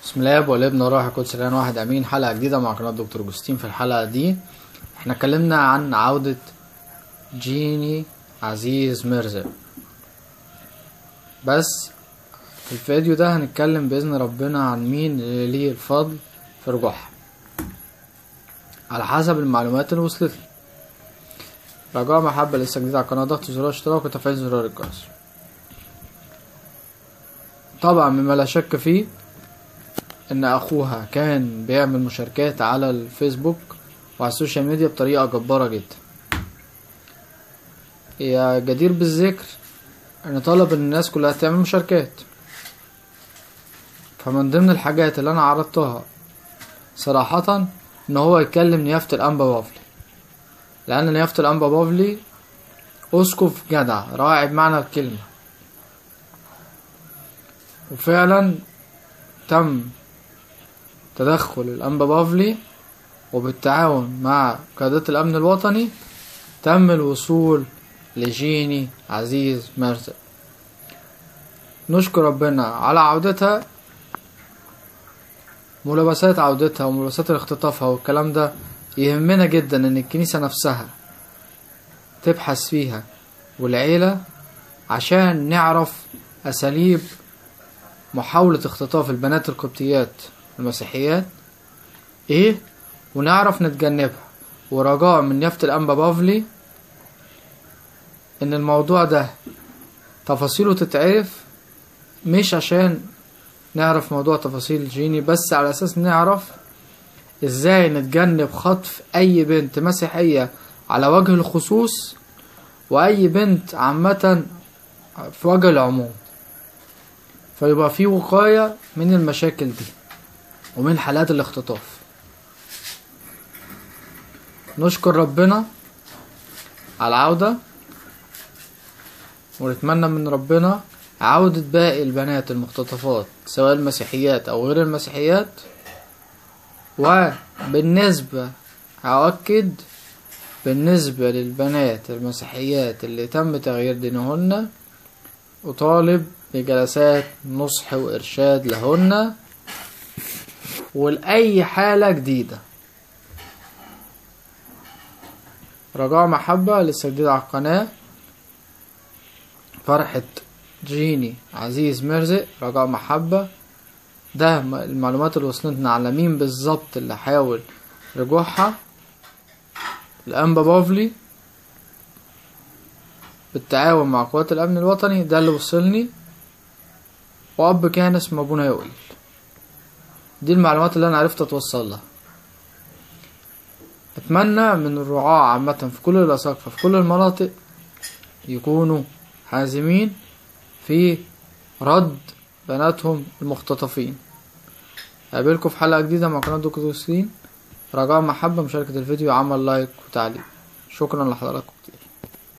بسم الله والابن والروح القدس الان واحد امين حلقه جديده مع قناه دكتور جوستين في الحلقه دي احنا اتكلمنا عن عوده جيني عزيز مرزق بس في الفيديو ده هنتكلم باذن ربنا عن مين اللي ليه الفضل في رجوعها على حسب المعلومات اللي وصلت لي رجاء محبة لسه جديد على القناة ضغط زرار الاشتراك وتفعيل زرار الجرس طبعا مما لا شك فيه ان اخوها كان بيعمل مشاركات على الفيسبوك وعلى السوشيال ميديا بطريقة جبارة جدا هي جدير بالذكر ان طلب ان الناس كلها تعمل مشاركات فمن ضمن الحاجات اللي انا عرضتها صراحة ان هو يتكلم نيافة الانبا بافلي لان نيافة الانبا بافلي اسقف جدع راعي بمعنى الكلمة وفعلا تم تدخل الانبا بافلي وبالتعاون مع قيادات الامن الوطني تم الوصول لجيني عزيز مرزق نشكر ربنا على عودتها ملابسات عودتها وملابسات اختطافها والكلام ده يهمنا جدا ان الكنيسة نفسها تبحث فيها والعيلة عشان نعرف اساليب محاولة اختطاف البنات القبطيات المسيحيات ايه ونعرف نتجنبها ورجاء من يافت الانبا بافلي ان الموضوع ده تفاصيله تتعرف مش عشان نعرف موضوع تفاصيل جيني بس على اساس نعرف ازاي نتجنب خطف اي بنت مسيحية على وجه الخصوص واي بنت عامة في وجه العموم فيبقى في وقاية من المشاكل دي ومن حالات الاختطاف نشكر ربنا على العودة ونتمنى من ربنا عودة باقي البنات المختطفات سواء المسيحيات أو غير المسيحيات وبالنسبة أؤكد بالنسبة للبنات المسيحيات اللي تم تغيير دينهن أطالب بجلسات نصح وإرشاد لهن ولأي حالة جديدة رجاء محبة لسه جديد على القناة فرحة جيني عزيز مرزق رجاء محبة ده المعلومات اللي وصلتنا على مين بالظبط اللي حاول رجوعها الأنبا بافلي بالتعاون مع قوات الأمن الوطني ده اللي وصلني وأب كان اسمه أبونا يوئيل دي المعلومات اللي أنا عرفت أتوصل لها أتمنى من الرعاة عامة في كل الأساقفة في كل المناطق يكونوا حازمين في رد بناتهم المختطفين أقابلكم في حلقة جديدة مع قناة دكتور سليم رجاء محبة مشاركة الفيديو عمل لايك وتعليق شكرا لحضراتكم كتير